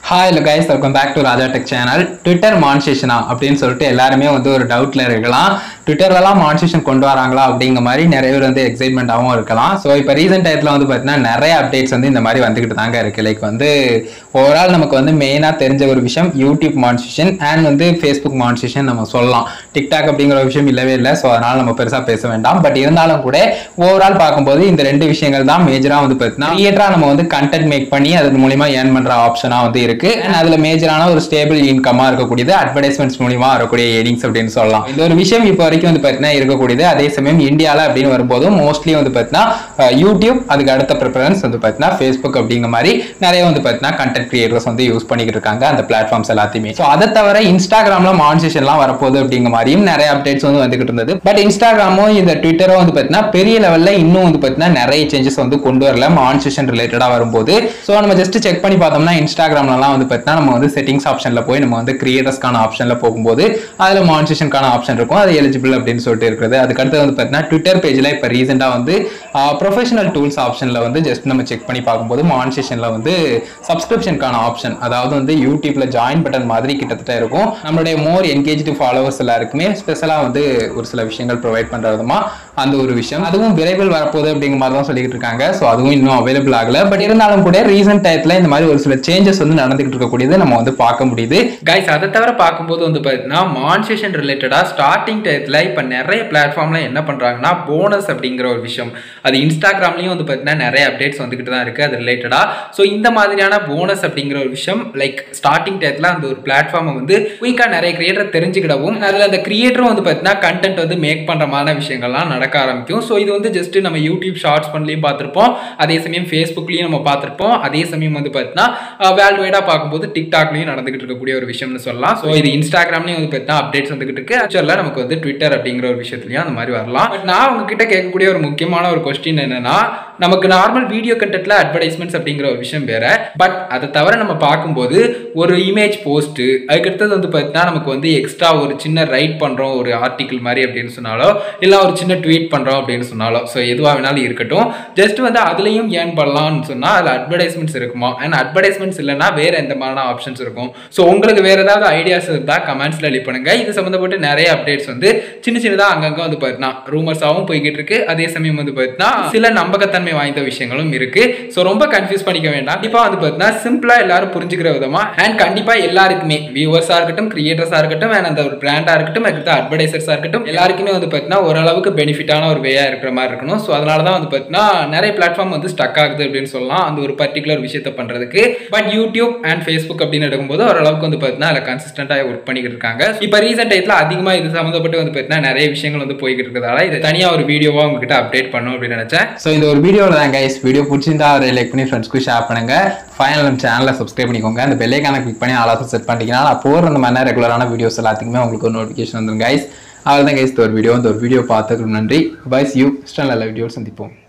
hi hello guys welcome back to Raja tech channel Twitter மான்சேஷனா அப்படின்னு சொல்லிட்டு எல்லாருமே வந்து ஒரு டவுட்ல இருக்கலாம் ட்விட்டர்லலாம் மான்சேஷன் கொண்டு வராங்களா அப்படிங்கிற மாதிரி நிறைய பேர் வந்து எக்ஸைட்மெண்ட்டாகவும் இருக்கலாம் ஸோ இப்போ ரீசெண்ட் டயத்தில் வந்து பார்த்தீங்கன்னா நிறைய அப்டேட்ஸ் வந்து இந்த மாதிரி வந்துக்கிட்டு தாங்க இருக்கு லைக் வந்து ஓவரால் நமக்கு வந்து மெயினாக தெரிஞ்ச ஒரு விஷயம் யூடியூப் மான்சேஷன் அண்ட் வந்து ஃபேஸ்புக் மான்சேஷன் நம்ம சொல்லலாம் டிக்டாக் அப்படிங்கிற ஒரு விஷயம் இல்லவே இல்லை ஸோ அதனால நம்ம பெருசாக பேச வேண்டாம் பட் இருந்தாலும் கூட ஓவரால் பார்க்கும்போது இந்த ரெண்டு விஷயங்கள் தான் மேஜராக வந்து பார்த்தீங்கன்னா கிரியேட்டராக நம்ம வந்து கண்டென்ட் மேக் பண்ணி அது மூலியமா ஏர்ன் பண்ற ஆப்ஷனாக வந்து இருக்கு அண்ட் அதுல மேஜரான ஒரு ஸ்டேபிள் இன்கமாக இருக்கக்கூடியது அட்வர்டைஸ்மெண்ட்ஸ் மூலியமா வரக்கூடிய ஏர்னிங்ஸ் அப்படின்னு சொல்லலாம் இந்த ஒரு விஷயம் இப்போ வரைக்கும் வந்து பார்த்தீங்கன்னா இருக்கக்கூடியது அதே சமயம் இந்தியாவில் அப்படின்னு வரும்போது மோஸ்ட்லி வந்து பார்த்தீங்கன்னா அஹ், யூடியூப் அதுக்கு அடுத்த ப்ரிஃபரன்ஸ் வந்து பார்த்தீங்கன்னா ஃபேஸ்புக் அப்படிங்கிற மாதிரி நிறைய வந்து பார்த்தீங்கன்னா கண்டென்ட் கிரியேட்டர்ஸ் வந்து யூஸ் பண்ணிக்கிட்டு இருக்காங்க அந்த பிளாட்ஃபார்ம்ஸ் எல்லாத்தையுமே ஸோ அதை தவிர இன்ஸ்டாகிராம்ல மான்சேஷன்லாம் வரப்போகுது அப்படிங்கிற மாதிரியும் நிறைய அப்டேட்ஸ் வந்து வந்துகிட்டு இருந்தது பட் இன்ஸ்டாகிராமும் இந்த ட்விட்டரும் வந்து பார்த்தீங்கன்னா பெரிய லெவல்ல இன்னும் வந்து பார்த்தீங்கன்னா நிறைய சேஞ்சஸ் வந்து கொண்டு வரல மான்சேஷன் ரிலேட்டடாக வரும்போது ஸோ நம்ம ஜஸ்ட் செக் பண்ணி பார்த்தோம்னா இன்ஸ்டாகிராம்லலாம் வந்து பார்த்தீங்கன்னா நம்ம வந்து செட்டிங்ஸ் ஆப்ஷனில் போய் நம்ம வந்து கிரியேட்டர்ஸ்க்கான ஆப்ஷனில் போகும்போது அதில் மான்சேஷனுக்கான ஆப்ஷன் இருக்கும் அது எலிஜிபிள் அப்படின்னு சொல்லிட்டு இருக்குது அதுக்கடுத்து வந்து பார்த்தீங்கன்னா ட்விட்டர் பேஜில் இப்போ ரீசெண்டாக வந்து ப்ரொஃபஷனல் டூல்ஸ் ஆப்ஷனில் வந்து ஜஸ்ட் நம்ம செக் பண்ணி பார்க்கும்போது மான்சேஷனில் வந்து சப்ஸ்கிரிப்ஷனுக்கான ஆப்ஷன் அதாவது வந்து யூடியூப்ல ஜாயின் பட்டன் மாதிரி கிட்டத்தட்ட இருக்கும் நம்மளுடைய மோர் என்கேஜ்டு ஃபாலோவர்ஸ் எல்லாருக்குமே ஸ்பெஷலாக வந்து ஒரு சில விஷயங்கள் ப்ரொவைட் பண்ணுற விதமா அந்த ஒரு விஷயம் அதுவும் விரைவில் வரப்போகுது அப்படிங்கிற மாதிரி தான் சொல்லிட்டு இருக்காங்க ஸோ அதுவும் இன்னும் அவைலபிள் ஆகல பட் இருந்தாலும் கூட ரீசெண்ட் டயத்தில் இந்த மாதிரி ஒரு சில சேஞ்சஸ் வந்து நடந்துகிட்டு இருக்கக்கூடியது நம்ம வந்து பார்க்க முடியுது கைஸ் அதை தவிர பார்க்கும்போது வந்து பார்த்தீங்கன்னா மான்சேஷன் ரிலேட்டடாக ஸ்டார்டிங் டயத்தில் இப்போ நிறைய பிளாட்ஃபார்ம்ல என்ன பண்ணுறாங்கன்னா போனஸ் அப்படிங்கிற ஒரு விஷயம் அது இன்ஸ்டாகிராம்லேயும் வந்து பார்த்தீங்கன்னா நிறைய அப்டேட்ஸ் வந்துக்கிட்டு தான் இருக்குது அது ரிலேட்டடாக ஸோ இந்த மாதிரியான போனஸ் அப்படிங்கிற ஒரு விஷயம் லைக் ஸ்டார்டிங் டயத்தில் அந்த ஒரு பிளாட்ஃபார்மை வந்து குயிக்காக நிறைய கிரியேட்டர் தெரிஞ்சுக்கிடவும் அதில் அந்த கிரியேட்டரும் வந்து பார்த்தீங்கன்னா கண்டென்ட் வந்து மேக் பண்ணுற மாதிரி விஷயங்கள்லாம் நடக்க ஆரம்பிக்கும் ஸோ இது வந்து ஜஸ்ட் நம்ம யூடியூப் ஷார்ட்ஸ் பண்ணலையும் பார்த்துருப்போம் அதே சமயம் ஃபேஸ்புக்லேயும் நம்ம பார்த்துருப்போம் அதே சமயம் வந்து பார்த்தீங்கன்னா வேர்ல்டு வைடாக பார்க்கும்போது டிக்டாக்லையும் நடந்துகிட்டு இருக்கக்கூடிய ஒரு விஷயம்னு சொல்லலாம் ஸோ இது இன்ஸ்டாகிராம்லையும் வந்து பார்த்தீங்கன்னா அப்டேட்ஸ் வந்துகிட்டு இருக்கு ஆக்சுவலாக நமக்கு வந்து ட்விட்டர் அப்படிங்கிற ஒரு விஷயத்துலையும் அந்த மாதிரி வரலாம் பட் நான் உங்ககிட்ட கேட்கக்கூடிய ஒரு முக்கியமான ஒரு கொஸ்டின் என்னன்னா நமக்கு நார்மல் வீடியோ கண்டென்ட்ல அட்வர்டைஸ்மெண்ட்ஸ் அப்படிங்கிற ஒரு விஷயம் வேற பட் அதை தவிர நம்ம பார்க்கும்போது ஒரு இமேஜ் போஸ்ட் அதுக்கடுத்தது வந்து பார்த்தீங்கன்னா நமக்கு வந்து எக்ஸ்ட்ரா ஒரு சின்ன ரைட் பண்ணுறோம் ஒரு ஆர்டிக்கிள் மாதிரி அப்படின்னு சொன்னாலோ இல்லை ஒரு சின்ன ட்வீட் பண்ணுறோம் அப்படின்னு சொன்னாலோ ஸோ எதுவாக வேணாலும் இருக்கட்டும் ஜஸ்ட் வந்து அதுலேயும் ஏர்ன் பண்ணலாம்னு சொன்னால் அதில் அட்வர்டைஸ்மெண்ட்ஸ் இருக்குமா அண்ட் அட்வர்டைஸ்மெண்ட்ஸ் இல்லைன்னா வேற எந்த மாதிரியான ஆப்ஷன்ஸ் இருக்கும் ஸோ உங்களுக்கு வேற ஏதாவது ஐடியாஸ் இருந்தால் கமெண்ட்ஸில் லீவ் பண்ணுங்க இது சம்மந்தப்பட்ட நிறைய அப்டேட்ஸ் வந்து சின்ன சின்னதாக அங்கங்கே வந்து பார்த்தீங்கன்னா ரூமர்ஸாகவும் போய்கிட்டு இருக்கு அதே சமயம் வந்து பார்த்தீங்கன்னா சில நம்பகத்தன்மை வாய்ந்த விஷயங்களும் இருக்கு ஸோ ரொம்ப கன்ஃபியூஸ் பண்ணிக்க வேண்டாம் கண்டிப்பாக வந்து பார்த்தீங்கன்னா சிம்பிளாக எல்லாரும் புரிஞ்சுக்கிற விதமா அண்ட் கண்டிப்பாக எல்லாருக்குமே வியூவர்ஸாக இருக்கட்டும் கிரியேட்டர்ஸாக இருக்கட்டும் அண்ட் அந்த ஒரு பிராண்டாக இருக்கட்டும் அடுத்த அட்வர்டைசர்ஸாக இருக்கட்டும் எல்லாருக்குமே வந்து பார்த்தீங்கன்னா ஓரளவுக்கு பெனிஃபிட்டான ஒரு வேயாக இருக்கிற மாதிரி இருக்கணும் ஸோ அதனால தான் வந்து பார்த்தீங்கன்னா நிறைய பிளாட்ஃபார்ம் வந்து ஸ்டக் ஆகுது அப்படின்னு சொல்லலாம் அந்த ஒரு பர்டிகுலர் விஷயத்தை பண்ணுறதுக்கு பட் யூடியூப் அண்ட் ஃபேஸ்புக் அப்படின்னு எடுக்கும்போது ஓரளவுக்கு வந்து பார்த்தீங்கன்னா அதில் கன்சிஸ்டண்ட்டாக ஒர்க் பண்ணிக்கிட்டு இருக்காங்க இப்போ ரீசெண்ட் டயத்தில் அதிகமாக இது சம்மந்தப்பட்டு வந்து பார்த்தீங்கன்னா நிறைய விஷயங்கள் வந்து போய்கிட்டு இருக்கிறதால இது தனியாக ஒரு வீடியோவாக உங்ககிட்ட அப்டேட் பண்ணும் அப்படின்னு நினச்சேன் ஸோ இந்த ஒரு வீடியோவில் தான் கைஸ் வீடியோ பிடிச்சிருந்தா ஒரு லைக் பண்ணி ஃப்ரெண்ட்ஸ்க்கு ஷேர் பண்ணுங்க ஃபைனல் நம்ம சேனலை சப்ஸ்கிரைப் பண்ணிக்கோங்க அந்த பெல்லைக்கான கிளிக் பண்ணி ஆலாசம் செட் பண்ணிட்டீங்கன்னா நான் போகிற அந்த மாதிரி ரெகுலரான வீடியோஸ் எல்லாத்துக்குமே உங்களுக்கு ஒரு நோட்டிஃபிகேஷன் வந்துடும் கைஸ் அவ்வளோதான் கைஸ் இந்த ஒரு வீடியோ இந்த ஒரு வீடியோ பார்த்ததுக்கு நன்றி பைஸ் யூ ஸ்டன் நல்ல வீடியோ சந்திப்போம்